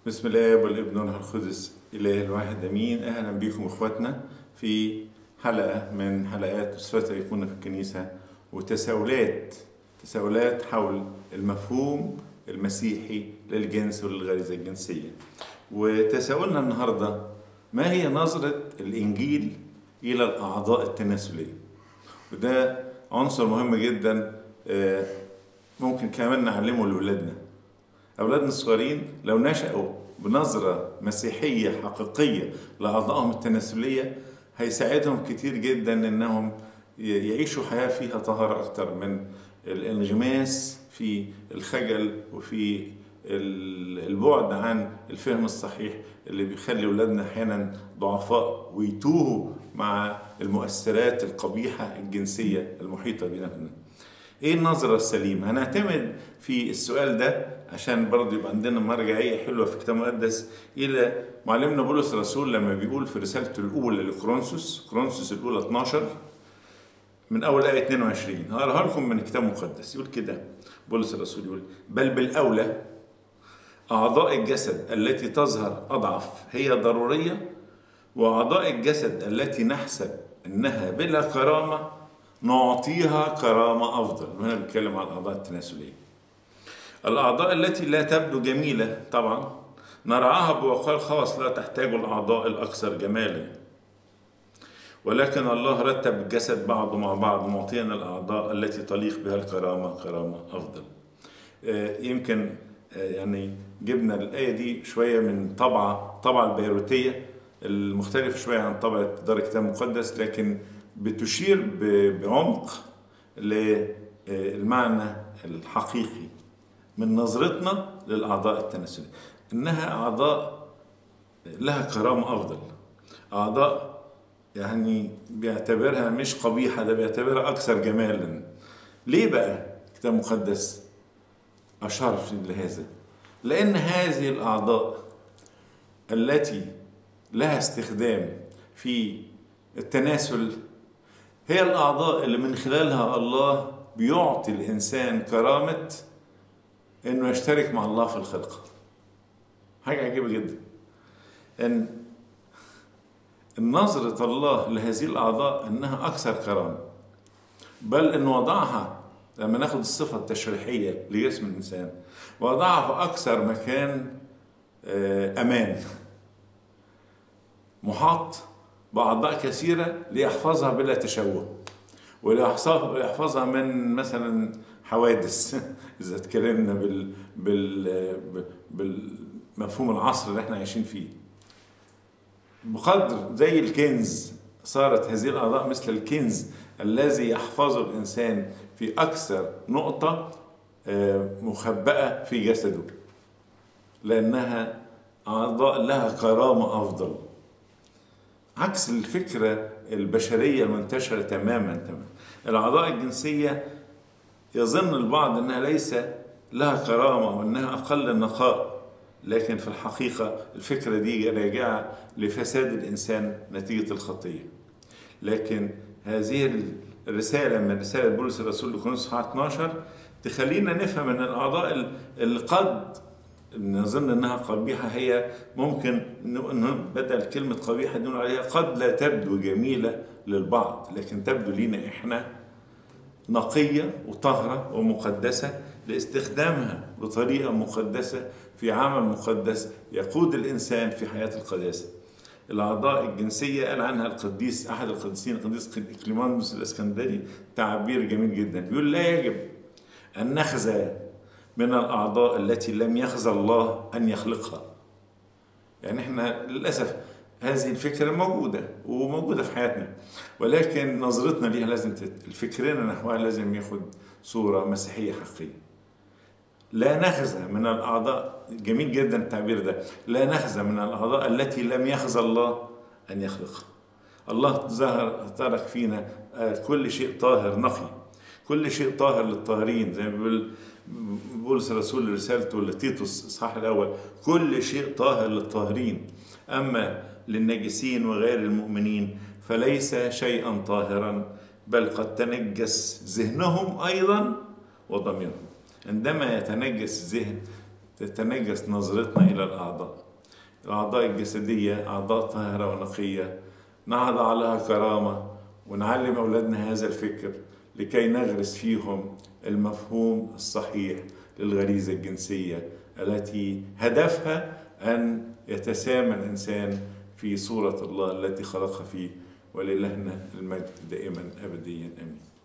بسم الله والابن والروح القدس اله الواحد امين اهلا بكم اخواتنا في حلقه من حلقات اسره ايقونه في الكنيسه وتساؤلات تساؤلات حول المفهوم المسيحي للجنس وللغريزه الجنسيه وتساؤلنا النهارده ما هي نظره الانجيل الى الاعضاء التناسليه وده عنصر مهم جدا آه، ممكن كمان نعلمه لاولادنا أولادنا الصغيرين لو نشأوا بنظرة مسيحية حقيقية لأعضائهم التناسلية هيساعدهم كتير جدا إنهم ي- يعيشوا حياة فيها طهارة أكتر من الانغماس في الخجل وفي ال- البعد عن الفهم الصحيح اللي بيخلي أولادنا أحيانا ضعفاء ويتوهوا مع المؤثرات القبيحة الجنسية المحيطة بنا ايه النظرة السليمة؟ هنعتمد في السؤال ده عشان برضه يبقى عندنا مرجعية حلوة في الكتاب المقدس إلى معلمنا بولس الرسول لما بيقول في رسالته الأولى لكرونسوس كرونسوس الأولى 12 من أول آية 22 هقراها لكم من الكتاب المقدس يقول كده بولس الرسول يقول بل بالأولى أعضاء الجسد التي تظهر أضعف هي ضرورية وأعضاء الجسد التي نحسب أنها بلا كرامة نعطيها كرامة أفضل هنا بنتكلم عن الأعضاء التناسلية الأعضاء التي لا تبدو جميلة طبعا نرعاها بوقار خاص لا تحتاج الأعضاء الأكثر جمالا ولكن الله رتب الجسد بعضه مع بعض معطينا الأعضاء التي تليق بها الكرامة كرامة أفضل آه، يمكن آه، يعني جبنا الآية دي شوية من طبعة طبعة البيروتية المختلفة شوية عن طبعة دار الكتاب المقدس لكن بتشير ب- بعمق للمعنى الحقيقي من نظرتنا للأعضاء التناسلية إنها أعضاء لها كرامة أفضل أعضاء يعني بيعتبرها مش قبيحة ده بيعتبرها أكثر جمالا ليه بقى الكتاب المقدس أشار لهذا لأن هذه الأعضاء التي لها استخدام في التناسل هي الأعضاء اللي من خلالها الله بيعطي الإنسان كرامة إنه يشترك مع الله في الخلقة حاجة عجيبة جدا إن نظرة الله لهذه الأعضاء إنها أكثر كرامة بل إن وضعها لما ناخد الصفة التشريحية لجسم الإنسان وضعها في أكثر مكان آه، أمان محاط بأعضاء كثيرة ليحفظها بلا تشوه وليحفظها من مثلا حوادث إذا اتكلمنا بال بال بالمفهوم العصر اللي احنا عايشين فيه بقدر زي الكنز صارت هذه الأعضاء مثل الكنز الذي يحفظه الإنسان في أكثر نقطة آه، مخبأة في جسده لأنها أعضاء لها كرامة أفضل عكس الفكرة البشرية المنتشرة تماما تماما الأعضاء الجنسية يظن البعض أنها ليس لها كرامة وأنها أقل نقاء لكن في الحقيقة الفكرة دي راجعة لفساد الإنسان نتيجة الخطية لكن هذه الرسالة من رسالة بولس الرسول لكورنثوس صحاح 12 تخلينا نفهم أن الأعضاء اللي قد نظن انها قبيحه هي ممكن إنه- إنه بدل كلمه قبيحه نقول عليها قد لا تبدو جميله للبعض لكن تبدو لينا احنا نقيه وطاهره ومقدسه لاستخدامها بطريقه مقدسه في عمل مقدس يقود الانسان في حياه القداسه. الاعضاء الجنسيه قال عنها القديس احد القديسين القديس كليماندوس الاسكندري تعبير جميل جدا بيقول لا يجب ان نخزى من الأعضاء التي لم يخزى الله أن يخلقها يعني احنا للأسف هذه الفكرة موجودة وموجودة في حياتنا ولكن نظرتنا ليها لازم تت... الفكرنا نحوها لازم ياخد صورة مسيحية حقيقية لا نخزى من الأعضاء جميل جدا التعبير ده لا نخزى من الأعضاء التي لم يخزى الله أن يخلقها الله ظهر ترك فينا آه، كل شيء طاهر نقي كل شيء طاهر للطاهرين زي ما بيقول بولس الرسول رسالته لتيتوس الاصحاح الاول كل شيء طاهر للطاهرين اما للنجسين وغير المؤمنين فليس شيئا طاهرا بل قد تنجس ذهنهم ايضا وضميرهم عندما يتنجس الذهن تتنجس نظرتنا إلى الأعضاء الأعضاء الجسدية أعضاء طاهرة ونقية نضع لها كرامة ونعلم أولادنا هذا الفكر لكي نغرس فيهم المفهوم الصحيح للغريزة الجنسية التي هدفها أن يتسامى الإنسان في صورة الله التي خلقها فيه ولإلهنا المجد دائما أبديا آمين